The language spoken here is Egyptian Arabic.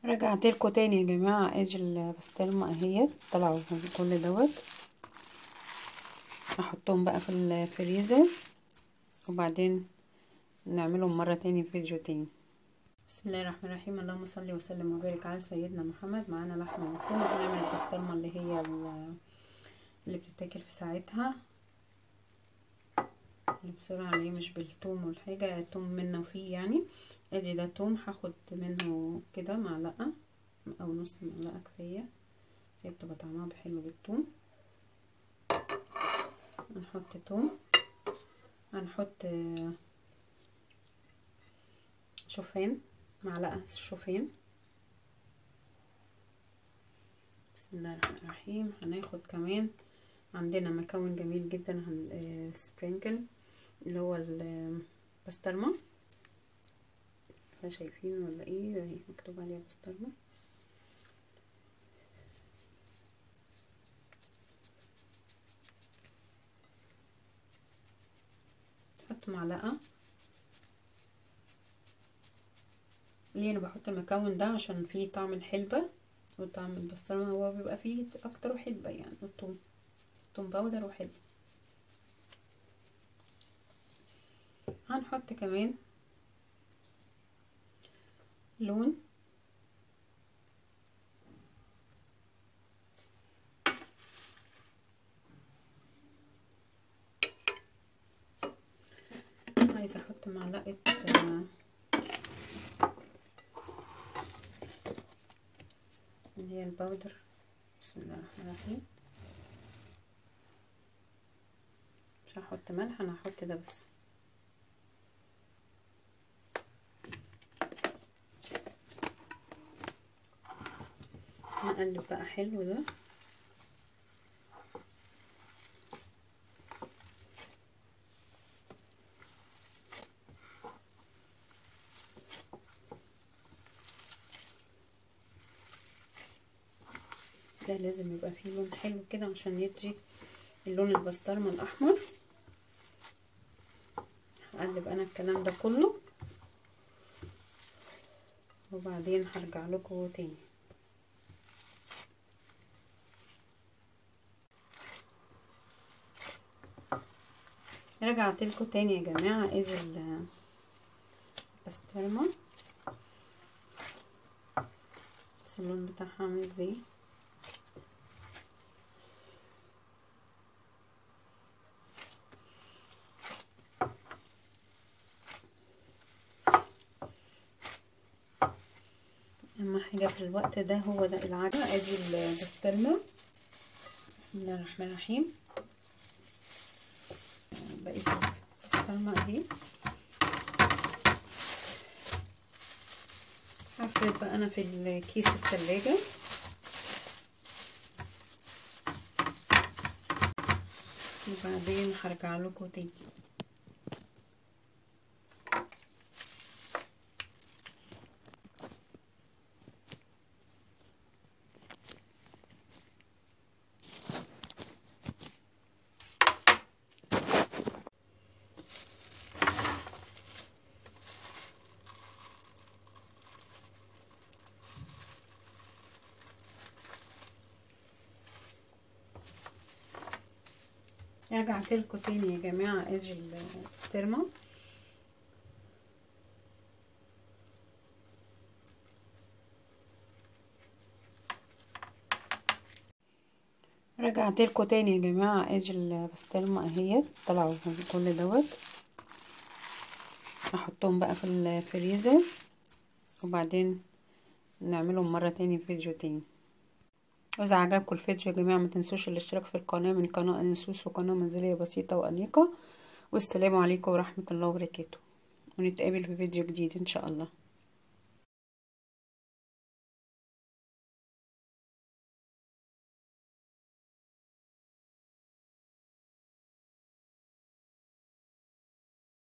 رجعت لكم تاني يا جماعه ادي البسطرمه اهيت طلعوا من كل دوت احطهم بقى في الفريزر وبعدين نعملهم مره تاني في فيديو تاني بسم الله الرحمن الرحيم اللهم صل وسلم وبارك على سيدنا محمد معانا لحمه مفرومه هنعمل البسطرمه اللي هي اللي بتتاكل في ساعتها اللي بسرعه اللي هي مش بالثوم والحاجه الثوم منه وفيه يعني ادي ده توم هاخد منه كده معلقه او نص معلقه كفايه زي بتبقى طعمها حلو بالثوم هنحط توم هنحط شوفان معلقه شوفان بسم الله الرحمن الرحيم هناخد كمان عندنا مكون جميل جدا هن سبرينكل اللي هو البسطرمه شايفين ولا ايه اهي مكتوب عليها بسطرمه تحط معلقه ليه انا بحط المكون ده عشان فيه طعم الحلبه وطعم البسطرمه هو بيبقى فيه اكتر حلبه يعني الثوم توم باودر وحلبه هنحط كمان لون عايزه احط معلقه اللي هي الباودر بسم الله الرحمن الرحيم مش هحط ملح انا هحط ده بس نقلب بقى حلو ده ده لازم يبقى فيه لون حلو كده عشان يدي اللون البسطرمه الاحمر هقلب انا الكلام ده كله وبعدين هرجع لكم تاني رجعت لكم تاني يا جماعه ادي البسطرمه بس اللون بتاعها عامل ازاي اهم حاجه في الوقت ده هو ده العجة ادي البسطرمه بسم الله الرحمن الرحيم بقيت البسطرمه اهي هفرد بقى انا في الكيس التلاجة وبعدين هرجع لكم تاني رجعت لكم تاني يا جماعه ادي البسطرمه رجعت لكم تاني يا جماعه ادي البسطرمه اهيت طلعوا من كل دوت احطهم بقى في الفريزر وبعدين نعملهم مره تاني في فيديو تاني واذا عجبكم الفيديو يا جماعه ما تنسوش الاشتراك في القناه من قناه انسوس وقناه منزليه بسيطه وانيقه والسلام عليكم ورحمه الله وبركاته ونتقابل في فيديو جديد ان شاء الله